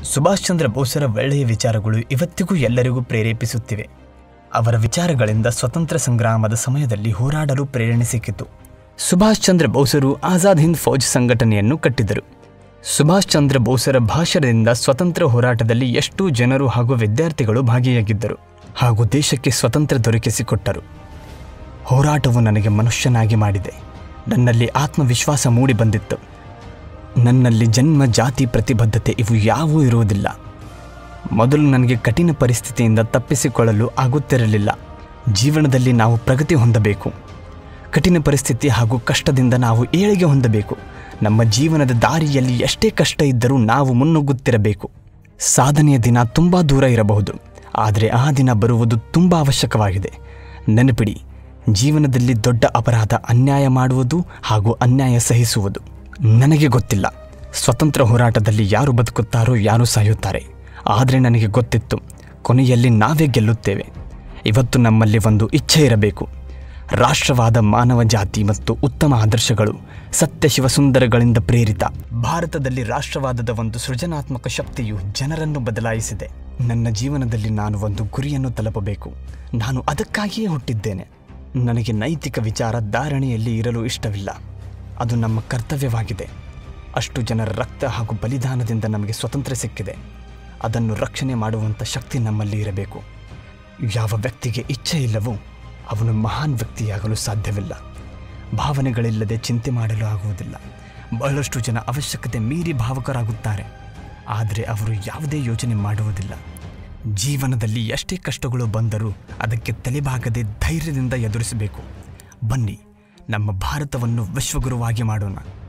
ಸುಭಾಷ್ ಚಂದ್ರ ಬೋಸರ ಒಳ್ಳೆಯ ವಿಚಾರಗಳು ಇವತ್ತಿಗೂ ಎಲ್ಲರಿಗೂ ಪ್ರೇರೇಪಿಸುತ್ತಿವೆ ಅವರ ವಿಚಾರಗಳಿಂದ ಸ್ವತಂತ್ರ ಸಂಗ್ರಾಮದ ಸಮಯದಲ್ಲಿ ಹೋರಾಡಲು ಪ್ರೇರಣೆ ಸಿಕ್ಕಿತು ಸುಭಾಷ್ ಚಂದ್ರ ಬೋಸರು ಆಜಾದ್ ಹಿಂದ್ ಫೌಜ್ ಸಂಘಟನೆಯನ್ನು ಕಟ್ಟಿದರು ಸುಭಾಷ್ ಚಂದ್ರ ಬೋಸರ ಭಾಷಣದಿಂದ ಸ್ವತಂತ್ರ ಹೋರಾಟದಲ್ಲಿ ಎಷ್ಟೋ ಜನರು ಹಾಗೂ ವಿದ್ಯಾರ್ಥಿಗಳು ಭಾಗಿಯಾಗಿದ್ದರು ಹಾಗೂ ದೇಶಕ್ಕೆ ಸ್ವತಂತ್ರ ದೊರಕಿಸಿಕೊಟ್ಟರು ಹೋರಾಟವು ನನಗೆ ಮನುಷ್ಯನಾಗಿ ಮಾಡಿದೆ ನನ್ನಲ್ಲಿ ಆತ್ಮವಿಶ್ವಾಸ ಮೂಡಿ ಬಂದಿತ್ತು ನನ್ನಲ್ಲಿ ಜನ್ಮ ಜಾತಿ ಪ್ರತಿಬದ್ಧತೆ ಇವು ಯಾವೂ ಇರುವುದಿಲ್ಲ ಮೊದಲು ನನಗೆ ಕಠಿಣ ಪರಿಸ್ಥಿತಿಯಿಂದ ತಪ್ಪಿಸಿಕೊಳ್ಳಲು ಆಗುತ್ತಿರಲಿಲ್ಲ ಜೀವನದಲ್ಲಿ ನಾವು ಪ್ರಗತಿ ಹೊಂದಬೇಕು ಕಠಿಣ ಪರಿಸ್ಥಿತಿ ಹಾಗೂ ಕಷ್ಟದಿಂದ ನಾವು ಏಳಿಗೆ ಹೊಂದಬೇಕು ನಮ್ಮ ಜೀವನದ ದಾರಿಯಲ್ಲಿ ಎಷ್ಟೇ ಕಷ್ಟ ಇದ್ದರೂ ನಾವು ಮುನ್ನುಗ್ಗುತ್ತಿರಬೇಕು ಸಾಧನೆಯ ದಿನ ತುಂಬ ದೂರ ಇರಬಹುದು ಆದರೆ ಆ ದಿನ ಬರುವುದು ತುಂಬ ಅವಶ್ಯಕವಾಗಿದೆ ನೆನಪಿಡಿ ಜೀವನದಲ್ಲಿ ದೊಡ್ಡ ಅಪರಾಧ ಅನ್ಯಾಯ ಮಾಡುವುದು ಹಾಗೂ ಅನ್ಯಾಯ ಸಹಿಸುವುದು ನನಗೆ ಗೊತ್ತಿಲ್ಲ ಸ್ವತಂತ್ರ ಹೋರಾಟದಲ್ಲಿ ಯಾರು ಬದುಕುತ್ತಾರೋ ಯಾರು ಸಾಯುತ್ತಾರೆ ಆದರೆ ನನಗೆ ಗೊತ್ತಿತ್ತು ಕೊನೆಯಲ್ಲಿ ನಾವೇ ಗೆಲ್ಲುತ್ತೇವೆ ಇವತ್ತು ನಮ್ಮಲ್ಲಿ ಒಂದು ಇಚ್ಛೆ ಇರಬೇಕು ರಾಷ್ಟ್ರವಾದ ಮಾನವ ಜಾತಿ ಮತ್ತು ಉತ್ತಮ ಆದರ್ಶಗಳು ಸತ್ಯ ಶಿವಸುಂದರಗಳಿಂದ ಪ್ರೇರಿತ ಭಾರತದಲ್ಲಿ ರಾಷ್ಟ್ರವಾದದ ಒಂದು ಸೃಜನಾತ್ಮಕ ಶಕ್ತಿಯು ಜನರನ್ನು ಬದಲಾಯಿಸಿದೆ ನನ್ನ ಜೀವನದಲ್ಲಿ ನಾನು ಒಂದು ಗುರಿಯನ್ನು ತಲುಪಬೇಕು ನಾನು ಅದಕ್ಕಾಗಿಯೇ ಹುಟ್ಟಿದ್ದೇನೆ ನನಗೆ ನೈತಿಕ ವಿಚಾರ ಧಾರಣೆಯಲ್ಲಿ ಇರಲು ಇಷ್ಟವಿಲ್ಲ ಅದು ನಮ್ಮ ಕರ್ತವ್ಯವಾಗಿದೆ ಅಷ್ಟು ಜನರ ರಕ್ತ ಹಾಗೂ ಬಲಿದಾನದಿಂದ ನಮಗೆ ಸ್ವತಂತ್ರ ಸಿಕ್ಕಿದೆ ಅದನ್ನು ರಕ್ಷಣೆ ಮಾಡುವಂಥ ಶಕ್ತಿ ನಮ್ಮಲ್ಲಿ ಇರಬೇಕು ಯಾವ ವ್ಯಕ್ತಿಗೆ ಇಚ್ಛೆ ಇಲ್ಲವೋ ಅವನು ಮಹಾನ್ ವ್ಯಕ್ತಿಯಾಗಲು ಸಾಧ್ಯವಿಲ್ಲ ಭಾವನೆಗಳಿಲ್ಲದೆ ಚಿಂತೆ ಮಾಡಲು ಆಗುವುದಿಲ್ಲ ಬಹಳಷ್ಟು ಜನ ಅವಶ್ಯಕತೆ ಮೀರಿ ಭಾವುಕರಾಗುತ್ತಾರೆ ಆದರೆ ಅವರು ಯಾವುದೇ ಯೋಚನೆ ಮಾಡುವುದಿಲ್ಲ ಜೀವನದಲ್ಲಿ ಎಷ್ಟೇ ಕಷ್ಟಗಳು ಬಂದರೂ ಅದಕ್ಕೆ ತಲೆಬಾಗದೆ ಧೈರ್ಯದಿಂದ ಎದುರಿಸಬೇಕು ಬನ್ನಿ ನಮ್ಮ ಭಾರತವನ್ನು ವಿಶ್ವಗುರುವಾಗಿ ಮಾಡೋಣ